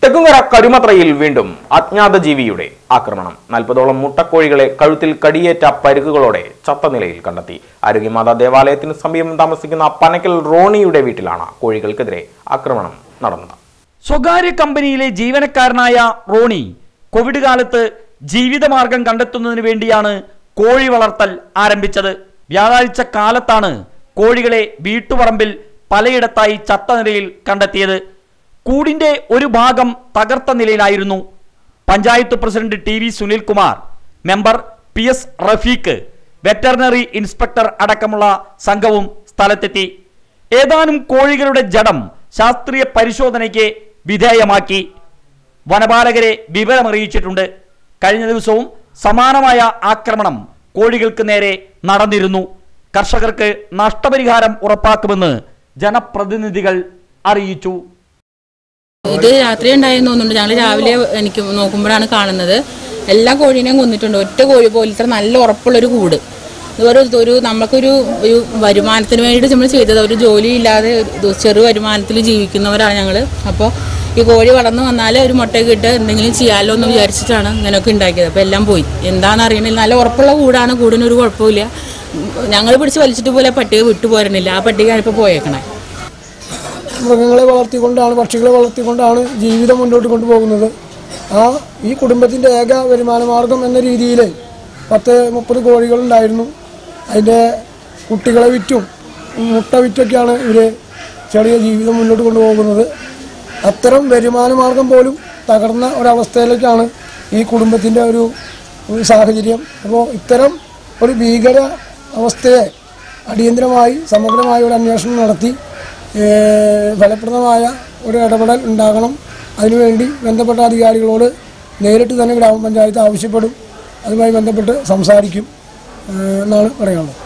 തെക്കുംകര കരുമത്രയിൽ വീണ്ടും അജ്ഞാത ജീവിയുടെ ആക്രമണം നാൽപ്പതോളം മുട്ടക്കോഴികളെ കഴുത്തിൽ കടിയേറ്റ പരുക്കുകളോടെ ചത്ത നിലയിൽ കണ്ടെത്തി ആരോഗ്യമാതാ ദേവാലയത്തിന് സമീപം താമസിക്കുന്ന പനക്കൽ റോണിയുടെ വീട്ടിലാണ് കോഴികൾക്കെതിരെ ആക്രമണം നടന്നത് സ്വകാര്യ കമ്പനിയിലെ ജീവനക്കാരനായ റോണി കോവിഡ് കാലത്ത് ജീവിതമാർഗം കണ്ടെത്തുന്നതിന് വേണ്ടിയാണ് കോഴി വളർത്തൽ ആരംഭിച്ചത് വ്യാഴാഴ്ച കാലത്താണ് കോഴികളെ വീട്ടുപറമ്പിൽ പലയിടത്തായി ചത്ത നിലയിൽ കണ്ടെത്തിയത് കൂടിന്റെ ഒരു ഭാഗം തകർത്ത നിലയിലായിരുന്നു panchayat president T V Sunilkumar member P S Rafeeq veterinary inspector അടക്കമുള്ള സംഘവും സ്ഥലത്തെത്തി ഏതാനും കോഴികളുടെ ജഡം ശാസ്ത്രീയ പരിശോധനയ്ക്ക് വിധേയമാക്കി വനപാലകരെ വിവരമറിയിച്ചിട്ടുണ്ട് കഴിഞ്ഞ ദിവസവും സമാനമായ ആക്രമണം കോഴികൾക്ക് നേരെ നടന്നിരുന്നു കർഷകർക്ക് നഷ്ടപരിഹാരം ഉറപ്പാക്കുമെന്ന് ജനപ്രതിനിധികൾ അറിയിച്ചു ഇത് രാത്രി ഉണ്ടായെന്ന് തോന്നുന്നുണ്ട് ഞങ്ങൾ രാവിലെ എനിക്ക് നോക്കുമ്പോഴാണ് കാണുന്നത് എല്ലാ കോഴീനെയും കൊന്നിട്ടുണ്ട് ഒറ്റ കോഴി പോലത്തെ നല്ല ഉറപ്പുള്ളൊരു കൂട് ഇതൊരു ഒരു നമുക്കൊരു ഒരു വരുമാനത്തിന് വേണ്ടിയിട്ട് നമ്മൾ ചെയ്തത് ഒരു ജോലി ഇല്ലാതെ ഒരു ചെറു വരുമാനത്തിൽ ജീവിക്കുന്നവരാണ് ഞങ്ങൾ അപ്പോൾ ഈ കോഴി വളർന്നു വന്നാൽ ഒരു മുട്ടയൊക്കെ ഇട്ട് എന്തെങ്കിലും ചെയ്യാമല്ലോ എന്ന് വിചാരിച്ചിട്ടാണ് ഇങ്ങനെയൊക്കെ ഉണ്ടാക്കിയത് അപ്പോൾ എല്ലാം പോയി എന്താണെന്ന് അറിയണില്ല നല്ല ഉറപ്പുള്ള കൂടാണ് കൂടിനൊരു കുഴപ്പമില്ല ഞങ്ങൾ പിടിച്ച് വലിച്ചിട്ട് പോലെ പട്ടിക വിട്ടു പോരണില്ല ആ പട്ടികയാണ് ഇപ്പോൾ പോയേക്കണേ മൃഗങ്ങളെ വളർത്തിക്കൊണ്ടാണ് പക്ഷികളെ വളർത്തിക്കൊണ്ടാണ് ജീവിതം മുന്നോട്ട് കൊണ്ടുപോകുന്നത് ആ ഈ കുടുംബത്തിൻ്റെ ഏക വരുമാന മാർഗം എന്ന രീതിയിൽ പത്ത് മുപ്പത് കോഴികളുണ്ടായിരുന്നു അതിൻ്റെ കുട്ടികളെ വിറ്റും മുട്ട വിറ്റൊക്കെയാണ് ഇവർ ചെറിയ ജീവിതം മുന്നോട്ട് കൊണ്ടുപോകുന്നത് അത്തരം വരുമാന മാർഗം പോലും തകർന്ന ഒരവസ്ഥയിലേക്കാണ് ഈ കുടുംബത്തിൻ്റെ ഒരു ഒരു സാഹചര്യം അപ്പോൾ ഇത്തരം ഒരു ഭീകര അവസ്ഥയെ അടിയന്തരമായി സമഗ്രമായ ഒരു അന്വേഷണം നടത്തി ഏഹ് ഫലപ്രദമായ ഒരു ഇടപെടൽ ഉണ്ടാകണം അതിനുവേണ്ടി ബന്ധപ്പെട്ട അധികാരികളോട് നേരിട്ട് തന്നെ ഗ്രാമപഞ്ചായത്ത് ആവശ്യപ്പെടും അതുമായി ബന്ധപ്പെട്ട് സംസാരിക്കും ഏഹ് എന്നാണ് പറയാനുള്ളത്